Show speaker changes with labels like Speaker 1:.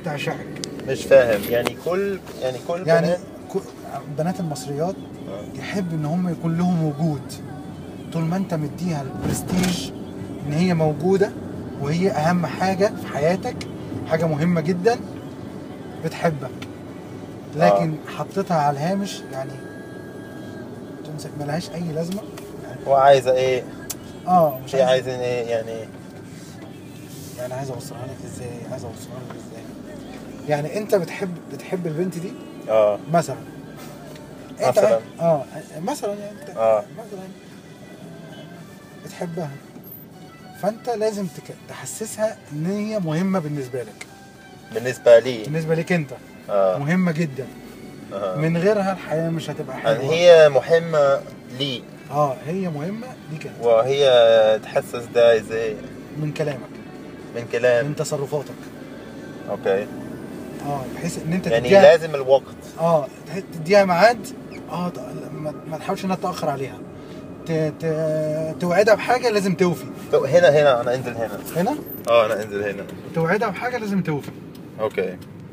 Speaker 1: تعشقك
Speaker 2: مش فاهم يعني كل يعني كل
Speaker 1: يعني
Speaker 2: بنات
Speaker 1: كو- بنات المصريات
Speaker 2: آه.
Speaker 1: يحب ان هم يكون لهم وجود طول ما انت مديها البرستيج ان هي موجوده وهي اهم حاجه في حياتك حاجه مهمه جدا بتحبك لكن حطيتها على الهامش يعني تمسك ملهاش اي لازمه
Speaker 2: وعايزه ايه
Speaker 1: اه مش
Speaker 2: هي
Speaker 1: عايز
Speaker 2: عايزين ايه يعني
Speaker 1: يعني عايز اوصلها لك ازاي عايز اوصلها لك ازاي يعني انت بتحب بتحب البنت دي
Speaker 2: اه
Speaker 1: مثلا انت
Speaker 2: مثلاً.
Speaker 1: اه مثلا يعني انت
Speaker 2: آه.
Speaker 1: مثلا بتحبها فانت لازم تك... تحسسها ان هي مهمه بالنسبه لك
Speaker 2: بالنسبه لي
Speaker 1: بالنسبه لك انت
Speaker 2: اه
Speaker 1: مهمه جدا
Speaker 2: آه.
Speaker 1: من غيرها الحياه مش هتبقى
Speaker 2: يعني
Speaker 1: حلوه
Speaker 2: هي مهمه لي
Speaker 1: اه هي مهمه ليك انت
Speaker 2: وهي تحسس ده ازاي
Speaker 1: من كلامك
Speaker 2: من كلام
Speaker 1: من تصرفاتك
Speaker 2: اوكي
Speaker 1: اه بحيث ان انت
Speaker 2: يعني
Speaker 1: تديها
Speaker 2: لازم الوقت
Speaker 1: اه تح- تديها ميعاد اه ت- ما, ما تحاولش انها تاخر عليها ت... ت... توعدها بحاجه لازم توفي
Speaker 2: طب هنا هنا انا انزل هنا
Speaker 1: هنا
Speaker 2: اه انا انزل هنا
Speaker 1: توعدها بحاجه لازم توفي
Speaker 2: اوكي